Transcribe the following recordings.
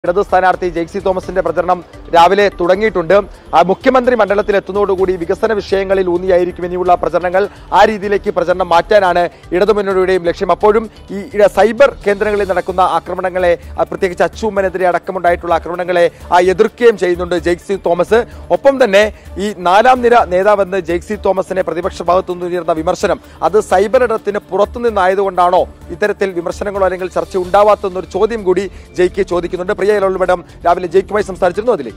ഇടത് സ്ഥാനാർത്ഥി ജെയ്സി തോമസിന്റെ പ്രചരണം രാവിലെ തുടങ്ങിയിട്ടുണ്ട് ആ മുഖ്യമന്ത്രി മണ്ഡലത്തിൽ എത്തുന്നതോടുകൂടി വികസന വിഷയങ്ങളിൽ ഊന്നിയായിരിക്കും ഇനിയുള്ള പ്രചരണങ്ങൾ ആ രീതിയിലേക്ക് പ്രചരണം മാറ്റാനാണ് ഇടതുമുന്നണിയുടെയും ലക്ഷ്യം അപ്പോഴും ഈ ഇട- സൈബർ കേന്ദ്രങ്ങളിൽ നടക്കുന്ന ആക്രമണങ്ങളെ ആ, പ്രത്യേകിച്ച് അച്ചൂമ്മനെതിരെ അടക്കമുണ്ടായിട്ടുള്ള ആക്രമണങ്ങളെ ആ, എതിർക്കുകയും ചെയ്യുന്നുണ്ട് ജെയ്സി തോമസ് ഒപ്പം തന്നെ ഈ നാലാം നിര നേതാവെന്ന് ജെയ്സി തോമസിനെ പ്രതിപക്ഷ ഭാഗത്തുനിന്ന് ഉയർന്ന വിമർശനം അത് സൈബർ ഇടത്തിന് പുറത്തുനിന്നായതുകൊണ്ടാണോ ഇത്തരത്തിൽ വിമർശനങ്ങളോ അല്ലെങ്കിൽ ചർച്ച ഉണ്ടാവാത്തെന്നൊരു ചോദ്യം കൂടി ജയ്ക്ക് ചോദിക്കുന്നുണ്ട് പ്രിയ ഇലവളിടം രാവിലെ ജയ്ക്കുമായി സംസാരിച്ചിരുന്നു അതിലേക്ക്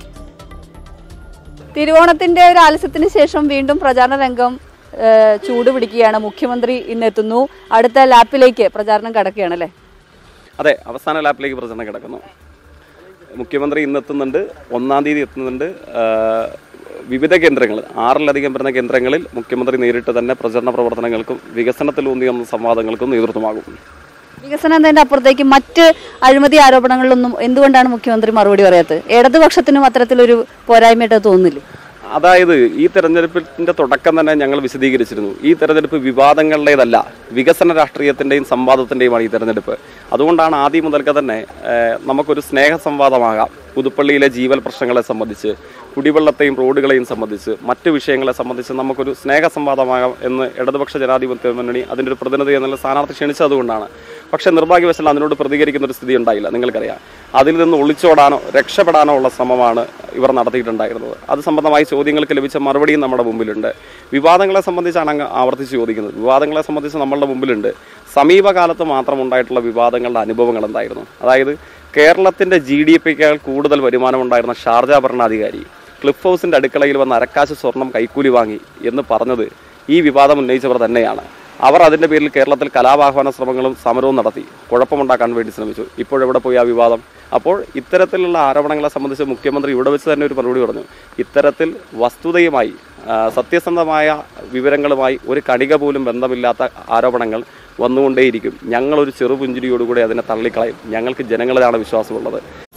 തിരുവോണത്തിന്റെ ഒരു ആലസ്യത്തിന് ശേഷം വീണ്ടും പ്രചാരണ രംഗം ഏഹ്, ചൂട് പിടിക്കുകയാണ് മുഖ്യമന്ത്രി ഇന്ന് എത്തുന്നു അടുത്ത ലാപ്പിലേക്ക് പ്രചാരണം കടക്കുകയാണ് അല്ലേ അതെ അവസാന ലാപ്പിലേക്ക് പ്രചരണം കിടക്കുന്നു മുഖ്യമന്ത്രി ഇന്ന് എത്തുന്നുണ്ട് ഒന്നാം തീയതി എത്തുന്നുണ്ട് ആ, വിവിധ കേന്ദ്രങ്ങൾ ആറിലധികം വരുന്ന കേന്ദ്രങ്ങളിൽ മുഖ്യമന്ത്രി നേരിട്ട് തന്നെ പ്രചരണ പ്രവർത്തനങ്ങൾക്കും വികസനത്തിലൂന്നിയ സംവാദങ്ങൾക്കും നേതൃത്വമാകും വികസനത്തിന്റെ അപ്പുറത്തേക്ക് മറ്റ് അഴിമതി ആരോപണങ്ങളിലൊന്നും എന്തുകൊണ്ടാണ് മുഖ്യമന്ത്രി മറുപടി പറയാത്തത് ഇടതുപക്ഷത്തിനും അത്തരത്തിലൊരു പോരായ്മയായിട്ട് തോന്നുന്നില്ലേ അതായത് ഈ തെരഞ്ഞെടുപ്പിന്റെ തുടക്കം തന്നെ ഞങ്ങൾ വിശദീകരിച്ചിരുന്നു ഈ തെരഞ്ഞെടുപ്പ് വിവാദങ്ങളുടേതല്ല വികസന രാഷ്ട്രീയത്തിന്റെയും സംവാദത്തിന്റെയുമാണ് ഈ തെരഞ്ഞെടുപ്പ് അതുകൊണ്ടാണ് ആദ്യം മുതൽക്ക് തന്നെ ഏഹ്, നമുക്കൊരു സ്നേഹ സംവാദമാകാം പുതുപ്പള്ളിയിലെ ജീവൽ പ്രശ്നങ്ങളെ സംബന്ധിച്ച് കുടിവെള്ളത്തെയും റോഡുകളെയും സംബന്ധിച്ച് മറ്റു വിഷയങ്ങളെ സംബന്ധിച്ച് നമുക്കൊരു സ്നേഹ സംവാദമാകാം എന്ന് ഇടതുപക്ഷ ജനാധിപത്യ മുന്നണി അതിൻ്റെ ഒരു പ്രതിനിധി എന്നുള്ള സ്ഥാനാർത്ഥി ക്ഷണിച്ചതുകൊണ്ടാണ് പക്ഷേ നിർഭാഗ്യവശാൽ അതിനോട് പ്രതികരിക്കുന്ന ഒരു സ്ഥിതി ഉണ്ടായില്ല നിങ്ങൾക്കറിയാം അതിൽ നിന്ന് ഒളിച്ചോടാനോ രക്ഷപ്പെടാനോ ഉള്ള ശ്രമമാണ് ഇവർ നടത്തിയിട്ടുണ്ടായിരുന്നത് അത് സംബന്ധമായി ചോദ്യങ്ങൾക്ക് ലഭിച്ച മറുപടിയും നമ്മുടെ മുമ്പിലുണ്ട് വിവാദങ്ങളെ സംബന്ധിച്ചാണ് അങ്ങ് ആവർത്തിച്ച് ചോദിക്കുന്നത് വിവാദങ്ങളെ സംബന്ധിച്ച് നമ്മളുടെ മുമ്പിലുണ്ട് സമീപകാലത്ത് മാത്രം ഉണ്ടായിട്ടുള്ള വിവാദങ്ങളുടെ അനുഭവങ്ങൾ എന്തായിരുന്നു അതായത് കേരളത്തിന്റെ ജി ഡി പിക്കാൾ കൂടുതൽ വരുമാനമുണ്ടായിരുന്ന ഷാർജ ഭരണാധികാരി ക്ലിഫ് ഹൗസിന്റെ അടുക്കളയിൽ വന്ന് അരക്കാശ് സ്വർണം കൈക്കൂലി വാങ്ങി എന്ന് പറഞ്ഞത് ഈ വിവാദം ഉന്നയിച്ചവർ തന്നെയാണ് അവർ അതിന്റെ പേരിൽ കേരളത്തിൽ കലാപാഹ്വാന ശ്രമങ്ങളും സമരവും നടത്തി കുഴപ്പമുണ്ടാക്കാൻ വേണ്ടി ശ്രമിച്ചു ഇപ്പോഴെവിടെ പോയി ആ വിവാദം അപ്പോൾ ഇത്തരത്തിലുള്ള ആരോപണങ്ങളെ സംബന്ധിച്ച് മുഖ്യമന്ത്രി ഇവിടെ വെച്ച് തന്നെ ഒരു മറുപടി പറഞ്ഞു ഇത്തരത്തിൽ വസ്തുതയുമായി ആ, സത്യസന്ധമായ വിവരങ്ങളുമായി ഒരു കണിക പോലും ബന്ധമില്ലാത്ത ആരോപണങ്ങൾ വന്നുകൊണ്ടേയിരിക്കും ഞങ്ങളൊരു ചെറുപുഞ്ചിരിയോടുകൂടി അതിനെ തള്ളിക്കളയും ഞങ്ങൾക്ക് ജനങ്ങളിലാണ് വിശ്വാസമുള്ളത്